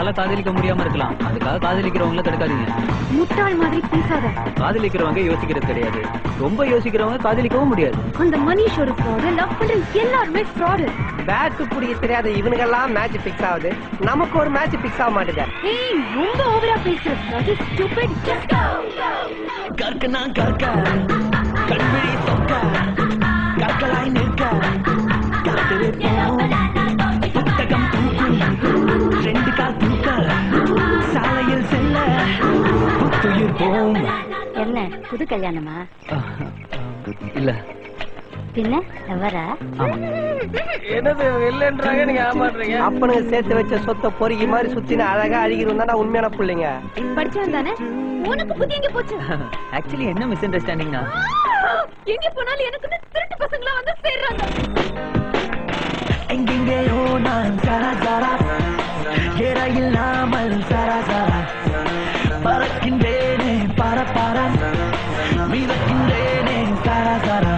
உங்களால காதலிக்க முடியாம இருக்கலாம் அதுக்காக காதலிக்கிறவங்கள தடுக்காதீங்க முட்டாள் மாதிரி பேசாத காதலிக்கிறவங்க யோசிக்கிறது கிடையாது ரொம்ப யோசிக்கிறவங்க காதலிக்கவும் முடியாது அந்த மனிஷ் ஒரு ஃப்ராடு லவ் பண்ற எல்லாருமே ஃப்ராடு பேட்டு பிடிக்க தெரியாத இவனுங்கெல்லாம் மேட்ச் பிக்ஸ் ஆகுது நமக்கு ஒரு மேட்ச் பிக்ஸ் ஆக மாட்டேது ஏய் ரொம்ப ஓவரா பேசுற அது ஸ்டூபிட் ஜஸ்ட் கற்கனா கற்க கண்விழி சொக்க கற்களாய் நிற்க காத்திருப்போம் புத்தகம் தூக்கும் ரெண்டு கால் தூக்க சாலையில் செல்ல புத்துயிர் போம் என்ன புது கல்யாணமா இல்ல பின்ன தவறா என்னது இல்லன்றாங்க நீங்க ஏமாடுறீங்க அப்பனுங்க சேர்த்து வச்ச சொத்தை பொறுக்கி மாதிரி சுத்தின அழகா அழுகிறோம் தான் உண்மையான பிள்ளைங்க படிச்சவன் தானே உனக்கு புத்தி எங்க போச்சு ஆக்சுவலி என்ன மிஸ் அண்டர்ஸ்டாண்டிங்னா எங்க போனாலும் எனக்கு திருட்டு பசங்களா வந்து சேர்றாங்க எங்கெங்கேயோ நான் சரா சரா ஏற இல்லாமல் சரா சரா பறக்கின்றேனே பர பர மிதக்கின்றேனே சரா சரா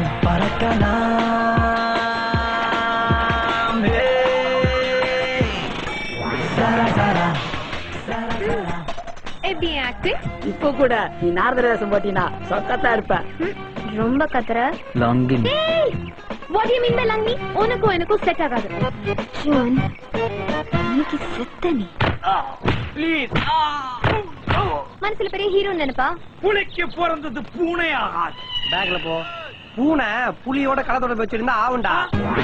பறக்கலாம் ஏய். சரா சரா சரா சரா எப்படி ஆக்டிங் இப்போ கூட நீ நாரத வேஷம் போட்டீனா சொக்கத்தா இருப்ப ரொம்ப கத்துற லாங்கின் ஏய் வாட் யூ மீன் பை லங்கி உனக்கும் எனக்கும் செட் ஆகாது ஜூன் இன்னைக்கு செத்த நீ ப்ளீஸ் மனசுல பெரிய ஹீரோ நினைப்பா புலிக்கு பிறந்தது பூனையா பேக்ல போ பூனை புலியோட கலத்தோட வச்சிருந்தா ஆவுண்டா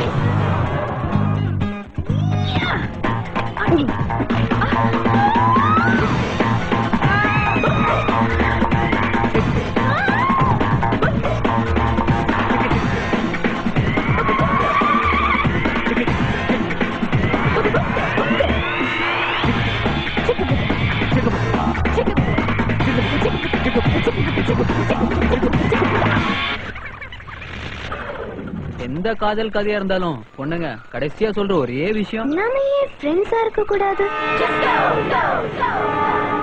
எந்த காதல் கதையா இருந்தாலும் பொண்ணுங்க கடைசியா சொல்ற ஒரே விஷயம் நாம ஏன் ஃப்ரெண்ட்ஸா இருக்க கூடாது